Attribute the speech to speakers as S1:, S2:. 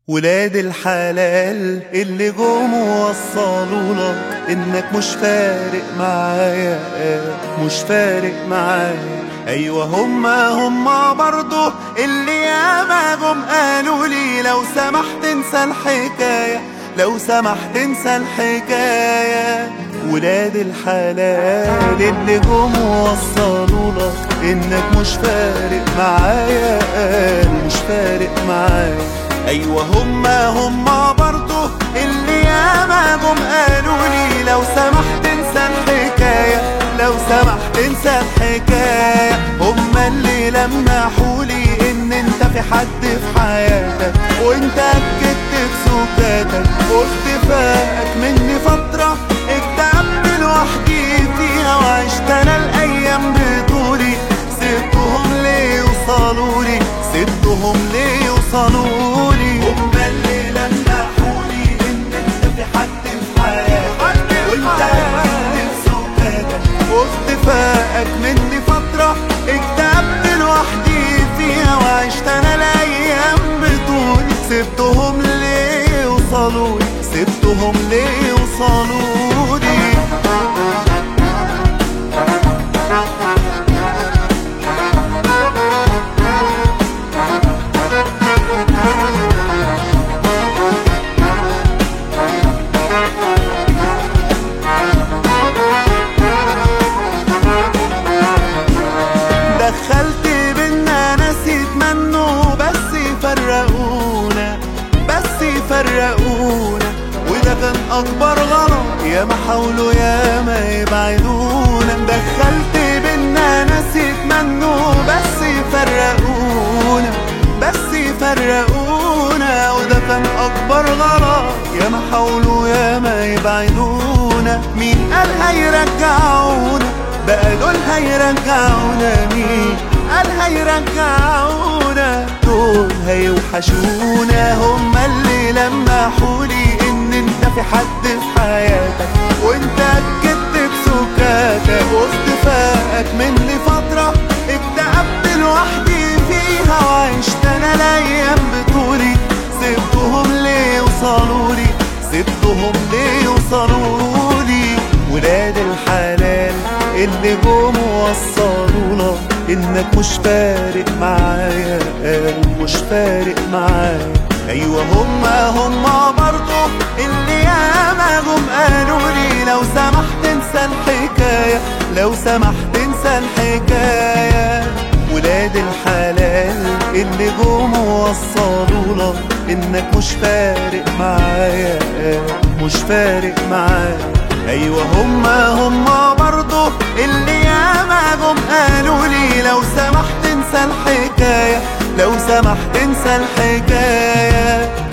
S1: ولاد الحلال اللي جم ووصلوا لك انك مش فارق معايا مش فارق معايا ايوه هما هما برضه اللي ياما جم قالوا لي لو سمحت انسى الحكايه لو سمحت انسى الحكايه ولاد الحلال اللي جم ووصلوا لك انك مش فارق معايا مش فارق معايا ايوه هما هما برضه اللي ياما جم قالوا لي لو سمحت انسى الحكايه لو سمحت انسى الحكايه هما اللي لمحوا لي ان انت في حد في حياتك وانت اكدت بسكاتك واختفائك مني فتره اكتئبت لوحدي فيها وعشت انا الايام بطولي سبتهم ليه يوصلوا لي سبتهم ليه يوصلوا لي هما اللي لمحوا لي ان انت في حد في حياتك وانت اكيد بسكاتك واختفائك مني فترة اكتئبت لوحدي فيها وعشت انا الايام بطولي سبتهم ليه يوصلوا لي سبتهم ليه يوصلوا لي دخلت بينا ناس يتمنوا بس يفرقونا بس يفرقونا وده كان اكبر غلط يا ما حاولوا يا ما يبعدونا دخلت بينا ناس يتمنوا بس يفرقونا بس يفرقونا وده كان اكبر غلط يا ما حاولوا يا ما يبعدونا مين قال هيرجعونا بقى دول هيرجعونا مين قال هيرجعونا دول هيوحشونا هما اللي لمحوا لي ان انت في حد في حياتك وانت اكدت بسكاتك واختفائك مني فترة اكتئبت لوحدي فيها وعشت انا الايام بطولي سبتهم ليه يوصلوا لي سبتهم ليه يوصلوا لي ولاد الحلال اللي جم وصلوا لك انك مش فارق معايا مش فارق معايا ايوه هما هما برضه اللي ياما جم قالوا لي لو سمحت انسى الحكايه لو سمحت انسى الحكايه ولاد الحلال اللي جم وصلوا لك انك مش فارق معايا مش فارق معايا ايوه هما هما برضه اللي ياما جم قالوا لي لو سمحت انسى الحكايه لو سمحت انسى الحكايه